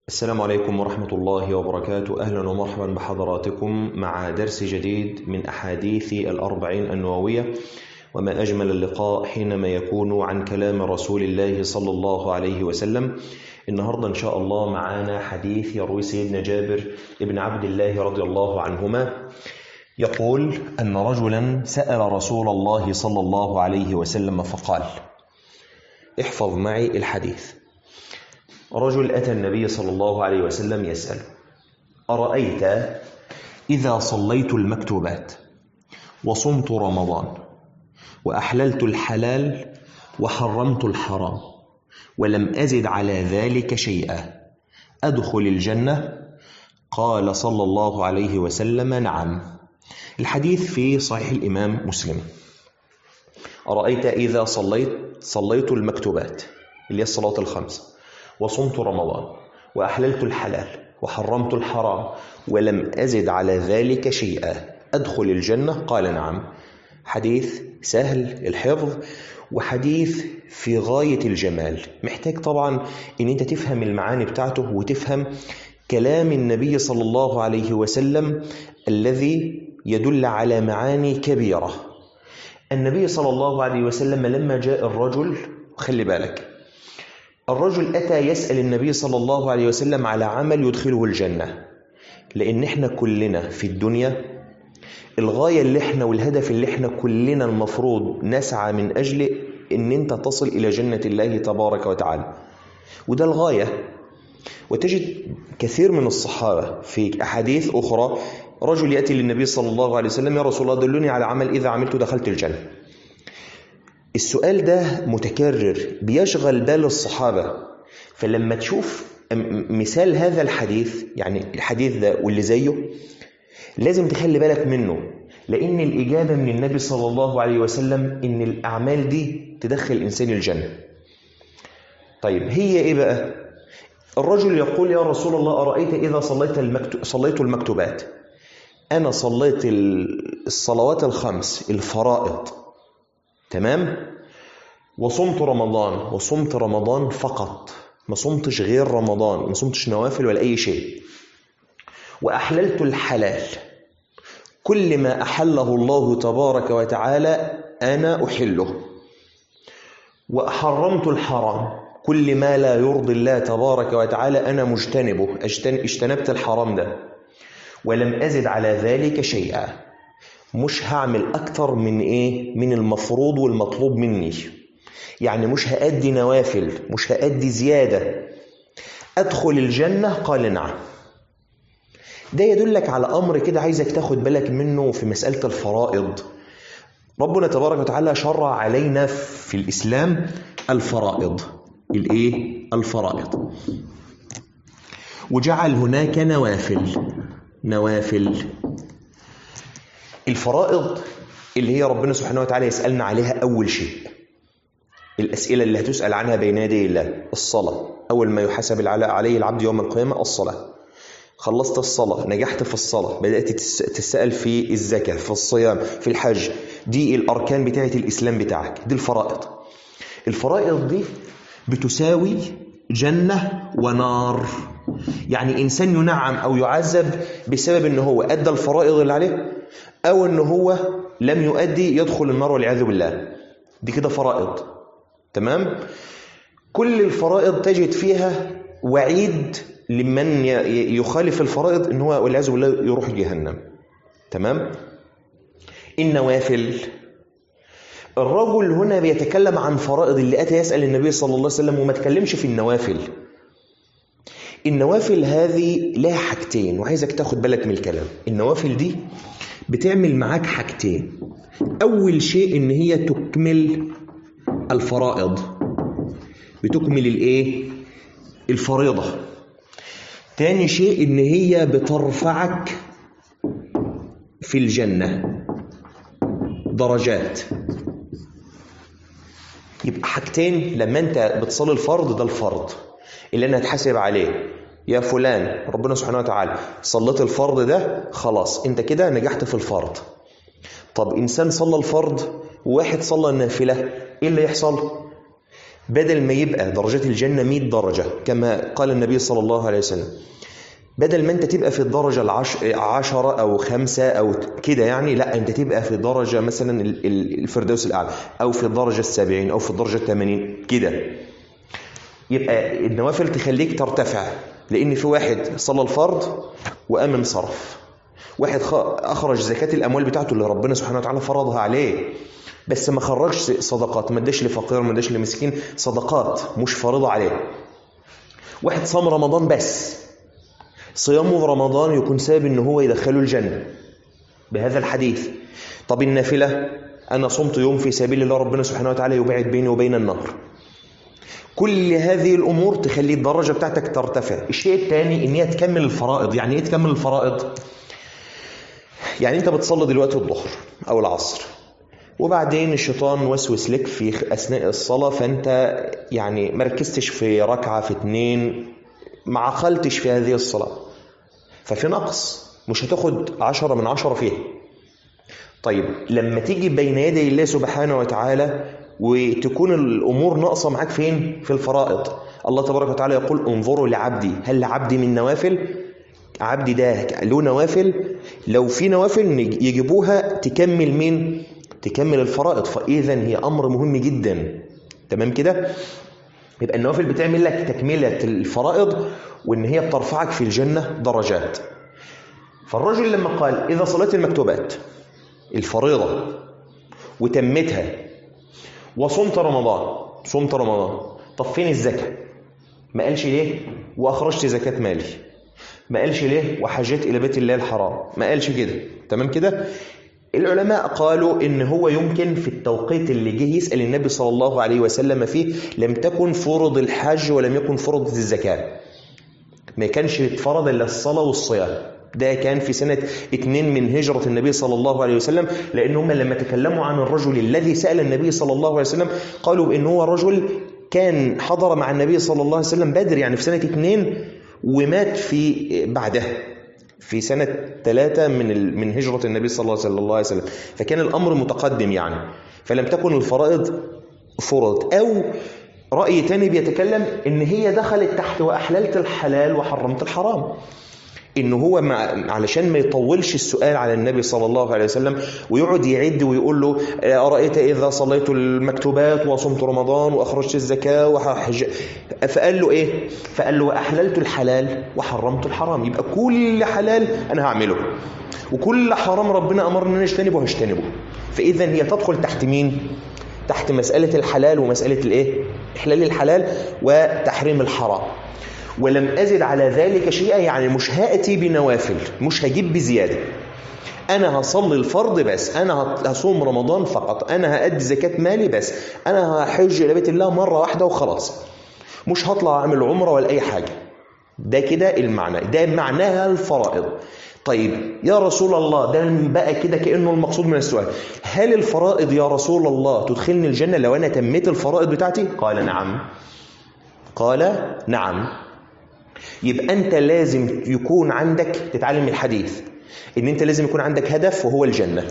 السلام عليكم ورحمة الله وبركاته أهلا ومرحبا بحضراتكم مع درس جديد من أحاديث الأربعين النووية وما أجمل اللقاء حينما يكون عن كلام رسول الله صلى الله عليه وسلم النهاردة إن شاء الله معانا حديث يروي سيدنا جابر ابن عبد الله رضي الله عنهما يقول أن رجلا سأل رسول الله صلى الله عليه وسلم فقال احفظ معي الحديث رجل أتى النبي صلى الله عليه وسلم يسأل أرأيت إذا صليت المكتوبات وصمت رمضان وأحللت الحلال وحرمت الحرام ولم أزد على ذلك شيئا أدخل الجنة قال صلى الله عليه وسلم نعم الحديث في صحيح الإمام مسلم أرأيت إذا صليت صليت المكتوبات اللي هي الصلاة الخمس وصمت رمضان وأحللت الحلال وحرمت الحرام ولم أزد على ذلك شيئا أدخل الجنة قال نعم حديث سهل الحفظ وحديث في غاية الجمال محتاج طبعا ان انت تفهم المعاني بتاعته وتفهم كلام النبي صلى الله عليه وسلم الذي يدل على معاني كبيرة النبي صلى الله عليه وسلم لما جاء الرجل خلي بالك الرجل أتى يسأل النبي صلى الله عليه وسلم على عمل يدخله الجنة لأن احنا كلنا في الدنيا الغاية اللي احنا والهدف اللي احنا كلنا المفروض نسعى من أجل ان انت تصل إلى جنة الله تبارك وتعالى وده الغاية وتجد كثير من الصحابة في أحاديث أخرى رجل يأتي للنبي صلى الله عليه وسلم يا رسول الله دلوني على عمل إذا عملت دخلت الجنة السؤال ده متكرر بيشغل بال الصحابة فلما تشوف مثال هذا الحديث يعني الحديث ده واللي زيه لازم تخلي بالك منه لأن الإجابة من النبي صلى الله عليه وسلم إن الأعمال دي تدخل الإنسان الجنة طيب هي إيه بقى؟ الرجل يقول يا رسول الله أرأيت إذا صليت المكتو... صليت المكتوبات أنا صليت الصلوات الخمس الفرائض تمام وصمت رمضان وصمت رمضان فقط ما صمتش غير رمضان ما صمتش نوافل ولا أي شيء وأحللت الحلال كل ما أحله الله تبارك وتعالى أنا أحله وحرمت الحرام كل ما لا يرضي الله تبارك وتعالى أنا مجتنبه اجتنبت الحرام ده ولم أزد على ذلك شيئا مش هعمل أكتر من إيه من المفروض والمطلوب مني يعني مش هأدي نوافل مش هأدي زيادة أدخل الجنة قال نعم ده يدلك على أمر كده عايزك تاخد بالك منه في مسألة الفرائض ربنا تبارك وتعالى شرع علينا في الإسلام الفرائض الإيه؟ الفرائض وجعل هناك نوافل نوافل الفرائض اللي هي ربنا سبحانه وتعالى يسألنا عليها أول شيء الأسئلة اللي هتسأل عنها بين يدي الله الصلاة أول ما يحاسب عليه العبد يوم القيامة الصلاة خلصت الصلاة نجحت في الصلاة بدأت تسأل في الزكاة في الصيام في الحج دي الأركان بتاعة الإسلام بتاعك دي الفرائض الفرائض دي بتساوي جنة ونار يعني إنسان ينعم أو يعذب بسبب أنه هو أدى الفرائض اللي عليه أو أنه هو لم يؤدي يدخل النار والعياذ بالله دي كده فرائض تمام كل الفرائض تجد فيها وعيد لمن يخالف الفرائض ان هو والعياذ بالله يروح جهنم تمام النوافل الرجل هنا بيتكلم عن فرائض اللي اتى يسال النبي صلى الله عليه وسلم وما تكلمش في النوافل النوافل هذه لها حاجتين وعايزك تاخد بالك من الكلام النوافل دي بتعمل معاك حاجتين اول شيء ان هي تكمل الفرائض بتكمل الايه الفريضه تاني شيء ان هي بترفعك في الجنة درجات يبقى حاجتين لما انت بتصلي الفرض ده الفرض اللي انا هتحاسب عليه يا فلان ربنا سبحانه وتعالى صليت الفرض ده خلاص انت كده نجحت في الفرض طب انسان صلى الفرض وواحد صلى النافلة ايه اللي يحصل بدل ما يبقى درجات الجنة 100 درجة كما قال النبي صلى الله عليه وسلم بدل ما انت تبقى في الدرجة العش... عشرة أو خمسة أو كده يعني لا انت تبقى في درجة مثلا الفردوس الأعلى أو في الدرجة السبعين أو في الدرجة الثمانين كده يبقى النوافل تخليك ترتفع لأن في واحد صلى الفرض وقام انصرف واحد أخرج زكاة الأموال بتاعته اللي ربنا سبحانه وتعالى فرضها عليه بس ما خرجش صدقات ما اداش لفقير ما اداش لمسكين صدقات مش فرضة عليه واحد صام رمضان بس صيامه في رمضان يكون سبب ان هو يدخله الجنة بهذا الحديث طب النافلة أنا صمت يوم في سبيل الله ربنا سبحانه وتعالى يبعد بيني وبين النار كل هذه الأمور تخلي الدرجة بتاعتك ترتفع الشيء الثاني إن هي تكمل الفرائض يعني إيه تكمل الفرائض يعني أنت بتصلي دلوقتي الظهر أو العصر وبعدين الشيطان وسوس لك في أثناء الصلاة فأنت يعني مركزتش في ركعة في اتنين ما عقلتش في هذه الصلاة ففي نقص مش هتاخد عشرة من عشرة فيها طيب لما تيجي بين يدي الله سبحانه وتعالى وتكون الأمور ناقصة معاك فين؟ في الفرائض الله تبارك وتعالى يقول انظروا لعبدي هل لعبدي من نوافل؟ عبدي ده له نوافل لو في نوافل يجيبوها تكمل مين؟ تكمل الفرائض فإذا هي أمر مهم جدا تمام كده؟ يبقى النوافل بتعمل لك تكملة الفرائض وإن هي بترفعك في الجنة درجات فالرجل لما قال إذا صليت المكتوبات الفريضة وتمتها وصمت رمضان صمت رمضان طب فين الزكاة ما قالش ليه وأخرجت زكاة مالي ما قالش ليه وحاجات إلى بيت الله الحرام ما قالش كده تمام كده العلماء قالوا ان هو يمكن في التوقيت اللي جه يسأل النبي صلى الله عليه وسلم فيه لم تكن فرض الحج ولم يكن فرض الزكاة ما كانش اتفرض الا الصلاة والصيام ده كان في سنة اتنين من هجرة النبي صلى الله عليه وسلم لأن هم لما تكلموا عن الرجل الذي سأل النبي صلى الله عليه وسلم قالوا إن هو رجل كان حضر مع النبي صلى الله عليه وسلم بدر يعني في سنة اتنين ومات في بعدها في سنة ثلاثة من من هجرة النبي صلى الله عليه وسلم فكان الأمر متقدم يعني فلم تكن الفرائض فرضت أو رأي تاني بيتكلم إن هي دخلت تحت وأحللت الحلال وحرمت الحرام إن هو مع علشان ما يطولش السؤال على النبي صلى الله عليه وسلم ويقعد يعد ويقول له أرأيت إذا صليت المكتوبات وصمت رمضان وأخرجت الزكاة وحج فقال له إيه؟ فقال له أحللت الحلال وحرمت الحرام يبقى كل حلال أنا هعمله وكل حرام ربنا أمرنا أن نجتنبه هجتنبه فإذا هي تدخل تحت مين؟ تحت مسألة الحلال ومسألة الإيه؟ إحلال الحلال وتحريم الحرام ولم أزد على ذلك شيئا يعني مش هأتي بنوافل مش هجيب بزيادة أنا هصلي الفرض بس أنا هصوم رمضان فقط أنا هأدي زكاة مالي بس أنا هحج إلى بيت الله مرة واحدة وخلاص مش هطلع أعمل عمرة ولا أي حاجة ده كده المعنى ده معناها الفرائض طيب يا رسول الله ده بقى كده كأنه المقصود من السؤال هل الفرائض يا رسول الله تدخلني الجنة لو أنا تميت الفرائض بتاعتي قال نعم قال نعم يبقى أنت لازم يكون عندك تتعلم الحديث إن أنت لازم يكون عندك هدف وهو الجنة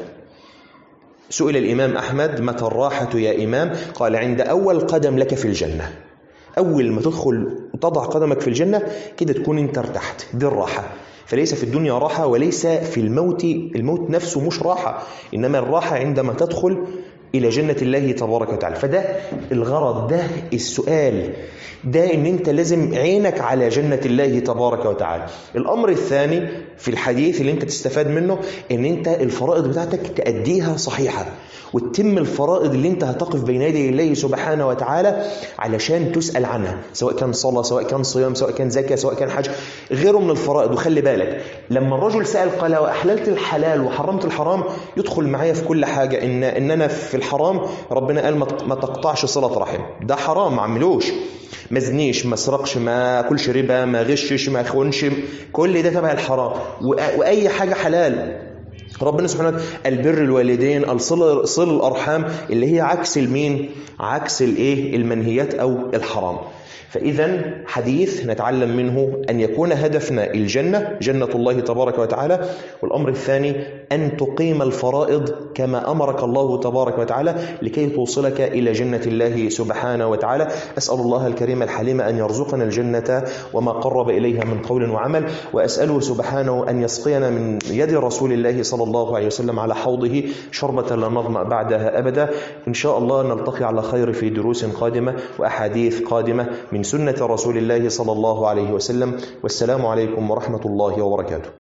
سئل الإمام أحمد متى الراحة يا إمام قال عند أول قدم لك في الجنة أول ما تدخل وتضع قدمك في الجنة كده تكون أنت ارتحت دي الراحة فليس في الدنيا راحة وليس في الموت الموت نفسه مش راحة إنما الراحة عندما تدخل إلى جنة الله تبارك وتعالى فده الغرض ده السؤال ده ان انت لازم عينك على جنة الله تبارك وتعالى الامر الثاني في الحديث اللي انت تستفاد منه ان انت الفرائض بتاعتك تأديها صحيحة وتتم الفرائض اللي انت هتقف بين يدي الله سبحانه وتعالى علشان تسأل عنها سواء كان صلاة سواء كان صيام سواء كان زكاة سواء كان حج غيره من الفرائض وخلي بالك لما الرجل سأل قال وأحللت الحلال وحرمت الحرام يدخل معايا في كل حاجة إن, إن أنا في الحرام ربنا قال ما تقطعش صلة رحم ده حرام ما عملوش ما زنيش ما سرقش ما اكلش ربا ما غشش ما خونش كل ده تبع الحرام واي حاجه حلال ربنا سبحانه وتعالى البر الوالدين الصل صل الارحام اللي هي عكس المين عكس الايه المنهيات او الحرام فإذا حديث نتعلم منه أن يكون هدفنا الجنة جنة الله تبارك وتعالى والأمر الثاني أن تقيم الفرائض كما أمرك الله تبارك وتعالى لكي توصلك إلى جنة الله سبحانه وتعالى أسأل الله الكريم الحليم أن يرزقنا الجنة وما قرب إليها من قول وعمل وأسأله سبحانه أن يسقينا من يد رسول الله صلى الله عليه وسلم على حوضه شربة لا نظمأ بعدها أبدا إن شاء الله نلتقي على خير في دروس قادمة وأحاديث قادمة من سنة رسول الله صلى الله عليه وسلم والسلام عليكم ورحمة الله وبركاته